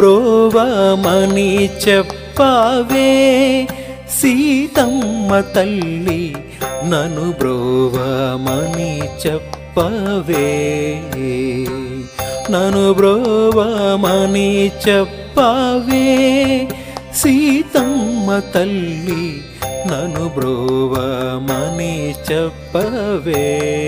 బ్రోవమని చెప్పవే సీతమ్మ తల్లి నన్ను బ్రోవమని చెప్పవే నన్ను బ్రోవమని చెప్పవే సీతమ్మ తల్లి నన్ను బ్రోవమని చెప్పవే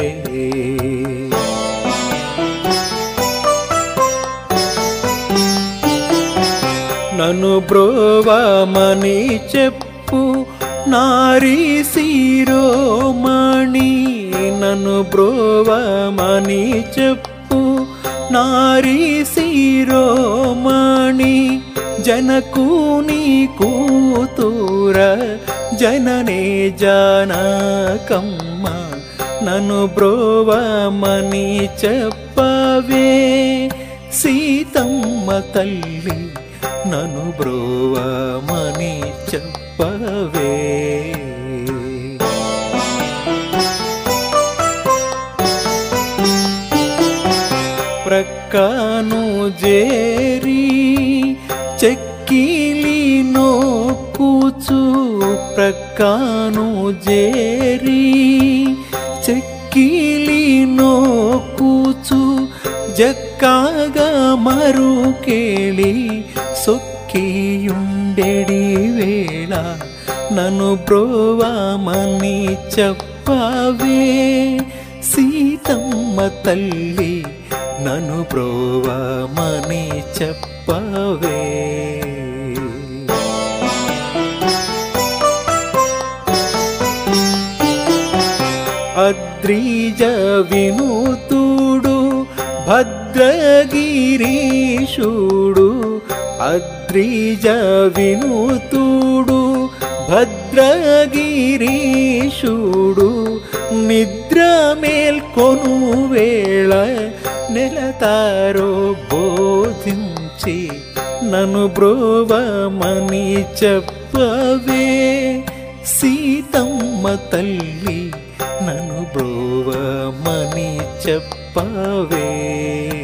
నన్ను బ్రోవమని చెప్పు నారీ శిరోమణి నన్ను బ్రోవమని చెప్పు నారీ శిరోమణి జనకుని కూతుర జననే జానకమ్మ నన్ను బ్రోవమని చెప్పవే సీతమ్మ తల్లి నన్ను బ్రోవమని చెప్పవే ప్రక్కను జేరి చెక్కిలి నోకుచు ప్రక్కను జేరి చెక్కిలి నోకుచు జక్కాగా మరుకేళి సొక్కియుండెడి వేళ నన్ను బ్రోవమని చెప్పవే సీతమ్మ తల్లి నన్ను బ్రోవమని చెప్పవే అద్రిజ వినూతుడు భద్రగిరీషుడు అద్రిజ వినూతుడు భద్రగిరీషుడు నిద్ర మేల్కొను వేళ నెలతారో బోధించి నన్ను బ్రోవమని చెప్పవే సీతమ్మ తల్లి నన్ను బ్రోవమని చెప్పవే